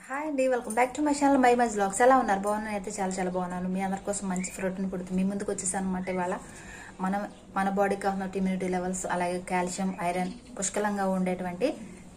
hi అండి welcome back to my channel my మజ్ blogs ఎలా ఉన్నారు బాగున్నాను అయితే చాలా చాలా బాగున్నాను మీ అందరి కోసం మంచి ప్రోటీన్ ఫుడ్ మీ ముందుకు వచ్చేసాను అనమాట ఇవాళ మనం మన బాడీకి కావాల్సిన ఇమ్యూనిటీ లెవెల్స్ అలాగే కాల్షియం ఐరన్ పుష్కలంగా ఉండేటువంటి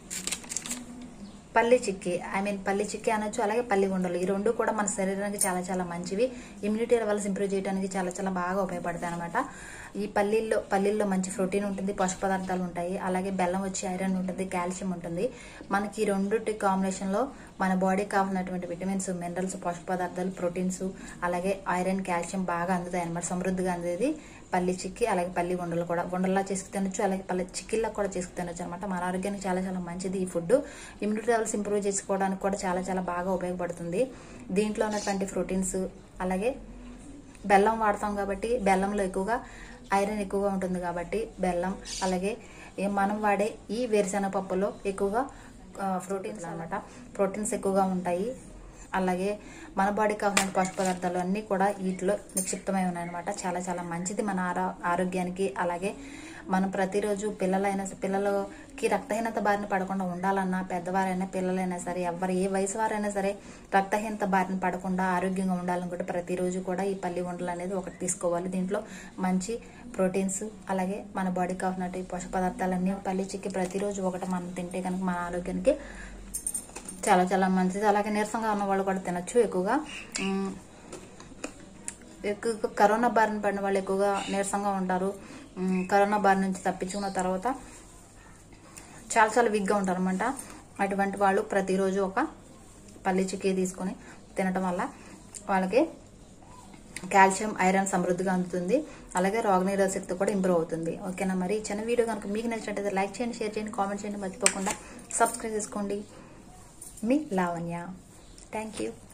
పల్లి చిక్కి ఐ మీన్ పల్లి చిక్కి అనొచ్చు అలాగే పల్లి ఉండలు ఈ రెండు కూడా మన శరీరానికి చాలా చాలా మంచివి ఇమ్యూనిటీ లెవెల్స్ ఇంప్రూవ్ చేయడానికి చాలా చాలా బాగా ఉపయోగపడతాయి అనమాట ఈ పల్లీల్లో పల్లీల్లో మంచి ప్రోటీన్ ఉంటుంది పోషక పదార్థాలు ఉంటాయి అలాగే బెల్లం వచ్చి ఐరన్ ఉంటుంది కాల్షియం ఉంటుంది మనకి ఈ రెండుటి కాంబినేషన్లో మన బాడీకి కావాల్సినటువంటి విటమిన్స్ మినరల్స్ పోషక పదార్థాలు ప్రోటీన్స్ అలాగే ఐరన్ కాల్షియం బాగా అందుతాయి అనమాట సమృద్ధిగా అందేది పల్లి చిక్కి అలాగే పల్లి ఉండలు కూడా ఉండల్లా చేసుకు తినొచ్చు అలాగే పల్లి చిక్కిల్లా కూడా చేసుకు తినొచ్చు అనమాట మన ఆరోగ్యానికి చాలా చాలా మంచిది ఈ ఫుడ్ ఇమ్యూనిటీ లెవెల్స్ ఇంప్రూవ్ చేసుకోవడానికి కూడా చాలా చాలా బాగా ఉపయోగపడుతుంది దీంట్లో ఉన్నటువంటి ప్రోటీన్స్ అలాగే బెల్లం వాడతాం కాబట్టి బెల్లంలో ఎక్కువగా ఐరన్ ఎక్కువగా ఉంటుంది కాబట్టి బెల్లం అలాగే ఏ మనం వాడే ఈ వేరుశెనగ పప్పులో ఎక్కువగా ప్రోటీన్స్ అన్నమాట ప్రోటీన్స్ ఎక్కువగా ఉంటాయి అలాగే మన బాడీకి కావాల్సిన పోషక పదార్థాలు అన్నీ కూడా వీటిలో నిక్షిప్తమై ఉన్నాయన్నమాట చాలా చాలా మంచిది మన ఆరో ఆరోగ్యానికి అలాగే మనం ప్రతిరోజు పిల్లలైనా పిల్లలకి రక్తహీనత బారిన పడకుండా ఉండాలన్నా పెద్దవారైనా పిల్లలైనా సరే ఎవరు ఏ వయసు వారైనా సరే రక్తహీనత బారిన పడకుండా ఆరోగ్యంగా ఉండాలనుకుంటే ప్రతిరోజు కూడా ఈ పల్లి ఉండలు అనేది ఒకటి తీసుకోవాలి దీంట్లో మంచి ప్రోటీన్స్ అలాగే మన బాడీకి కావాల్సిన పోషక పదార్థాలన్నీ పల్లి చిక్కి ప్రతిరోజు ఒకటి మనం తింటే కనుక మన ఆరోగ్యానికి చాలా చాలా మంచిది అలాగే నీరసంగా ఉన్న వాళ్ళు కూడా తినచ్చు ఎక్కువగా ఉమ్, ఎక్కువగా కరోనా బారిన పడిన వాళ్ళు ఎక్కువగా నీరసంగా ఉంటారు ఉమ్, కరోనా బారి నుంచి తప్పించుకున్న తర్వాత చాలా చాలా వీక్గా ఉంటారు అనమాట అటువంటి వాళ్ళు ప్రతిరోజు ఒక పల్లి చిక్కీ తీసుకొని తినటం వల్ల వాళ్ళకి కాల్షియం ఐరన్ సమృద్ధిగా అందుతుంది అలాగే రోగనిరోధ శక్తి కూడా ఇంప్రూవ్ అవుతుంది ఓకేనా మరి ఈ చిన్న వీడియో కనుక మీకు నచ్చినట్టయితే లైక్ చేయండి షేర్ చేయండి కామెంట్ చేయండి మర్చిపోకుండా సబ్స్క్రైబ్ చేసుకోండి మీ లావణ్య థ్యాంక్ యూ